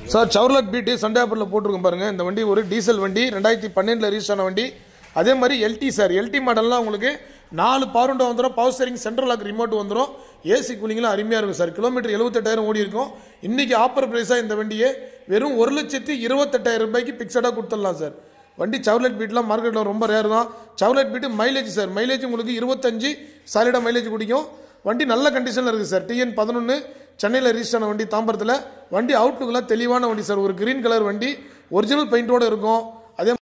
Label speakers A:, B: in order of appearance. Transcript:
A: sir Chevrolet beat Sunday ஆஃபரில் போட்டிருக்கோம் பாருங்க இந்த வண்டி ஒரு டீசல் வண்டி ரெண்டாயிரத்தி பன்னெண்டில் ரிஜிஸ்டர் ஆன வண்டி அதே மாதிரி எல்டி சார் எல்டி மாடல்லாம் உங்களுக்கு நாலு பவர் விண்டோ வந்துடும் power steering central lock remote வந்துடும் ஏசி கூலிங்லாம் அருமையாக இருக்கும் சார் கிலோமீட்டர் எழுபத்தெட்டாயிரம் ஓடி இருக்கும் இன்னைக்கு ஆஃபர் ப்ரைஸாக இந்த வண்டியை வெறும் ஒரு லட்சத்தி இருபத்தெட்டாயிரம் ரூபாய்க்கு பிக்சடாக கொடுத்துடலாம் சார் வண்டி சவர்லெட் பீட்லாம் மார்க்கெட்டில் ரொம்ப ரேர் தான் Chevrolet beat mileage sir mileage உங்களுக்கு இருபத்தஞ்சு சாலிடாக மைலேஜ் குடிக்கும் வண்டி நல்ல கண்டிஷனில் இருக்குது சார் டிஎன் பதினொன்று சென்னையில் ரிஜிஸ்டர் ஆன வண்டி தாம்பரத்தில் வண்டி அவுட்லுக்கெல்லாம் தெளிவான வண்டி சார் ஒரு கிரீன் கலர் வண்டி ஒரிஜினல் பெயிண்டோடு இருக்கும் அதே